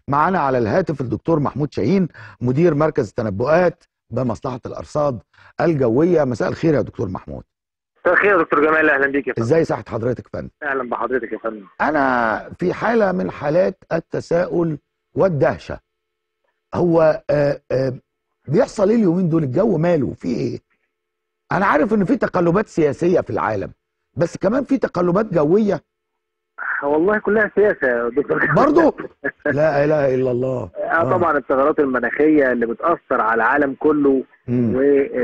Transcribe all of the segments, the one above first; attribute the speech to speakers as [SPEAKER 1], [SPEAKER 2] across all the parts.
[SPEAKER 1] معانا على الهاتف الدكتور محمود شاهين مدير مركز التنبؤات بمصلحه الارصاد الجويه مساء الخير يا دكتور محمود
[SPEAKER 2] مساء الخير يا دكتور جمال اهلا بيك يا فندم
[SPEAKER 1] ازاي صحه حضرتك يا فندم
[SPEAKER 2] اهلا بحضرتك يا فندم
[SPEAKER 1] انا في حاله من حالات التساؤل والدهشه هو آه آه بيحصل ايه اليومين دول الجو ماله في ايه انا عارف ان في تقلبات سياسيه في العالم بس كمان في تقلبات جويه
[SPEAKER 2] والله كلها سياسه يا دكتور جمال.
[SPEAKER 1] برضه لا اله الا الله
[SPEAKER 2] اه طبعا التغيرات المناخيه اللي بتاثر على العالم كله
[SPEAKER 1] مم.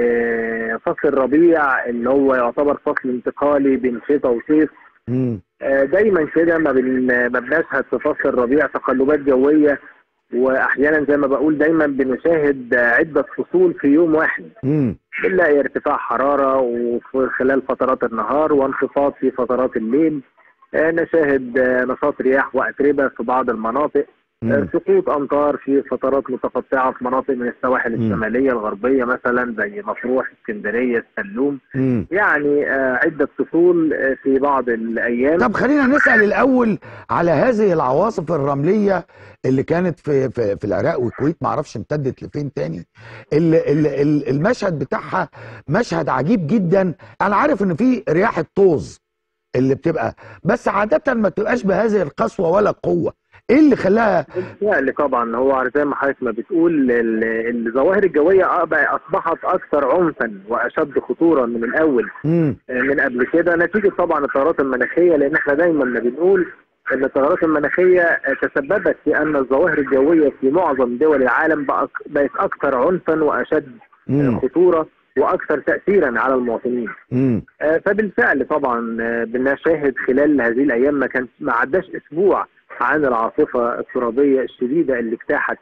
[SPEAKER 2] وفصل الربيع اللي هو يعتبر فصل انتقالي بين شتاء وصيف
[SPEAKER 1] مم.
[SPEAKER 2] آه، دايما كده ما بن ما بنشهد في فصل الربيع تقلبات جويه واحيانا زي ما بقول دايما بنشاهد آه، عده فصول في يوم واحد
[SPEAKER 1] مم.
[SPEAKER 2] بنلاقي ارتفاع حراره وفي خلال فترات النهار وانخفاض في فترات الليل آه، نشاهد آه، نشاط رياح واتربه في بعض المناطق آه،
[SPEAKER 1] مم.
[SPEAKER 2] سقوط امطار في فترات متقطعه في مناطق من السواحل
[SPEAKER 1] مم.
[SPEAKER 2] الشماليه الغربيه مثلا زي مطروح اسكندريه السلوم
[SPEAKER 1] مم.
[SPEAKER 2] يعني آه، عده فصول آه، في بعض الايام
[SPEAKER 1] طب خلينا نسأل الأول على هذه العواصف الرملية اللي كانت في في, في العراق والكويت معرفش امتدت لفين تاني ال ال ال المشهد بتاعها مشهد عجيب جدا أنا عارف إن في رياح الطوز اللي بتبقى بس عادة ما بتبقاش بهذه القسوة ولا القوة إيه اللي خلاها
[SPEAKER 2] بالفعل طبعا هو زي ما حضرتك ما بتقول ال- الظواهر الجويه آه بقى اصبحت اكثر عنفا واشد خطوره من الاول
[SPEAKER 1] مم.
[SPEAKER 2] آه، من قبل كده نتيجه طبعا التغيرات المناخيه لان احنا دايما ما بنقول ان التغيرات المناخيه آه، تسببت في ان الظواهر الجويه في معظم دول العالم بقى- بقت اكثر عنفا واشد آه،
[SPEAKER 1] مم.
[SPEAKER 2] خطوره واكثر تاثيرا على المواطنين
[SPEAKER 1] مم.
[SPEAKER 2] آه، فبالفعل طبعا آه، بنشاهد خلال هذه الايام ما كان ما عداش اسبوع عن العاصفه الترابيه الشديده اللي اجتاحت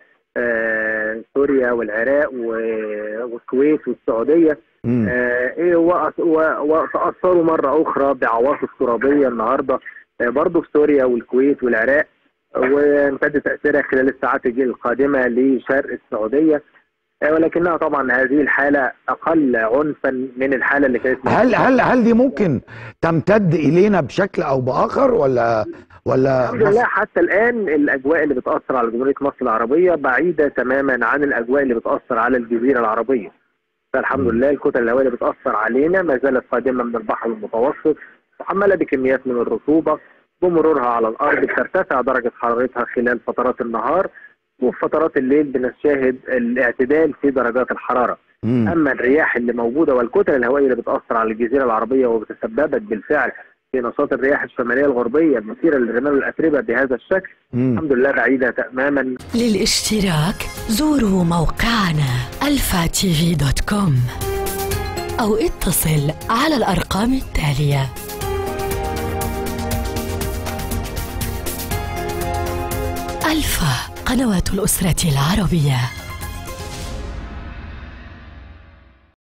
[SPEAKER 2] آه، سوريا والعراق و- والكويت والسعوديه
[SPEAKER 1] مم.
[SPEAKER 2] آه، إيه، وأ- و- وتاثروا مره اخرى بعواصف ترابيه النهارده آه، برضه في سوريا والكويت والعراق وامتد تاثيرها خلال الساعات القادمه لشرق السعوديه آه، ولكنها طبعا هذه الحاله اقل عنفا من الحاله اللي كانت
[SPEAKER 1] هل هل هل دي ممكن تمتد إلينا بشكل أو بآخر ولا ولا
[SPEAKER 2] الحمد لله حتى الان الاجواء اللي بتاثر على جمهوريه مصر العربيه بعيده تماما عن الاجواء اللي بتاثر على الجزيره العربيه فالحمد
[SPEAKER 1] مم.
[SPEAKER 2] لله الكتل الهوائيه اللي بتاثر علينا ما زالت قادمه من البحر المتوسط محمله بكميات من الرطوبه بمرورها على الارض بترتفع درجه حرارتها خلال فترات النهار وفي فترات الليل بنشاهد الاعتدال في درجات الحراره
[SPEAKER 1] مم.
[SPEAKER 2] اما الرياح اللي موجوده والكتل الهوائيه اللي بتاثر على الجزيره العربيه وبتسببت بالفعل في نشاط الرياح الشماليه الغربيه المثيره للرمال والاتربه بهذا الشكل
[SPEAKER 1] مم.
[SPEAKER 2] الحمد لله بعيده تماما
[SPEAKER 3] للاشتراك زوروا موقعنا الفا تي في دوت كوم أو اتصل على الأرقام التالية ألفا قنوات الأسرة العربية